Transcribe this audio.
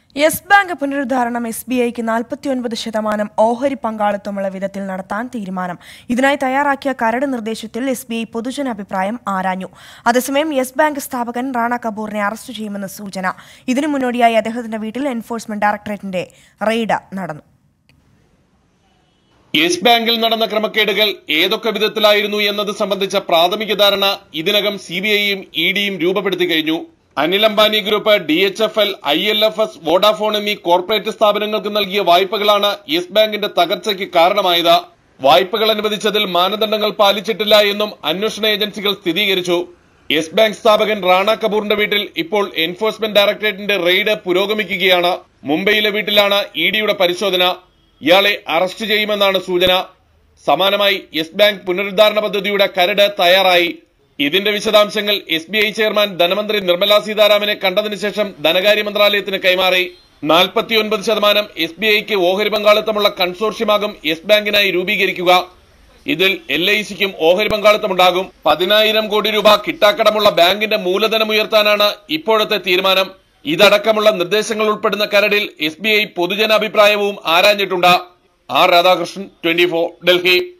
yes Bank പുനരുദ്ധാരണം S B ഐക്ക് നാൽപ്പത്തിയൊൻപത് ശതമാനം ഓഹരി പങ്കാളിത്തമുള്ള വിധത്തിൽ നടത്താൻ തീരുമാനം ഇതിനായി തയ്യാറാക്കിയ കരട് നിർദ്ദേശത്തിൽ എസ് ബി ഐ പൊതുജനാഭിപ്രായം ആരാഞ്ഞു അതേസമയം യെസ് ബാങ്ക് സ്ഥാപകൻ റാണ കപൂറിനെ അറസ്റ്റ് ചെയ്യുമെന്ന് സൂചന ഇതിനു മുന്നോടിയായി അദ്ദേഹത്തിന്റെ വീട്ടിൽ എൻഫോഴ്സ്മെന്റ് ഡയറക്ടറേറ്റിന്റെ റെയ്ഡ് നടന്നു യെസ് ബാങ്കിൽ നടന്ന ക്രമക്കേടുകൾ ഏതൊക്കെ വിധത്തിലായിരുന്നു എന്നത് സംബന്ധിച്ച പ്രാഥമിക ധാരണ ഇതിനകം സി ബി ഐയും ഇ ഡിയും രൂപപ്പെടുത്തി കഴിഞ്ഞു Anil Ambani group D H F L I L F S Vodafone എന്നീ കോർപ്പറേറ്റ് സ്ഥാപനങ്ങൾക്ക് നൽകിയ വായ്പകളാണ് യെസ് ബാങ്കിന്റെ തകർച്ചയ്ക്ക് കാരണമായത് വായ്പകൾ അനുവദിച്ചതിൽ മാനദണ്ഡങ്ങൾ പാലിച്ചിട്ടില്ല എന്നും അന്വേഷണ ഏജൻസികൾ സ്ഥിരീകരിച്ചു യെസ് ബാങ്ക് സ്ഥാപകൻ റാണ കപൂറിന്റെ വീട്ടിൽ ഇപ്പോൾ എൻഫോഴ്സ്മെന്റ് ഡയറക്ടറേറ്റിന്റെ റെയ്ഡ് പുരോഗമിക്കുകയാണ് മുംബൈയിലെ വീട്ടിലാണ് ഇ ഡിയുടെ പരിശോധന ഇയാളെ അറസ്റ്റ് ചെയ്യുമെന്നാണ് സൂചന സമാനമായി യെസ് ബാങ്ക് പുനരുദ്ധാരണ പദ്ധതിയുടെ കരട് തയ്യാറായി ഇതിന്റെ വിശദാംശങ്ങൾ എസ് ബി ഐ ചെയർമാൻ ധനമന്ത്രി നിർമ്മലാ സീതാരാമനെ കണ്ടതിനു ശേഷം ധനകാര്യ മന്ത്രാലയത്തിന് കൈമാറി നാൽപ്പത്തിയൊൻപത് ശതമാനം എസ് ബി ഐക്ക് ഓഹരി പങ്കാളിത്തമുള്ള കൺസോർഷ്യമാകും യെസ് ബാങ്കിനായി രൂപീകരിക്കുക ഇതിൽ എൽ ഐ സിക്കും ഓഹരി പങ്കാളിത്തമുണ്ടാകും പതിനായിരം കോടി രൂപ കിട്ടാക്കടമുള്ള ബാങ്കിന്റെ മൂലധനം ഉയർത്താനാണ് ഇപ്പോഴത്തെ തീരുമാനം ഇതടക്കമുള്ള നിർദ്ദേശങ്ങൾ ഉൾപ്പെടുന്ന കരടിൽ എസ് ബി ഐ പൊതുജനാഭിപ്രായവും ആരാഞ്ഞിട്ടുണ്ട് ആർ രാധാകൃഷ്ണൻ ട്വന്റി ഡൽഹി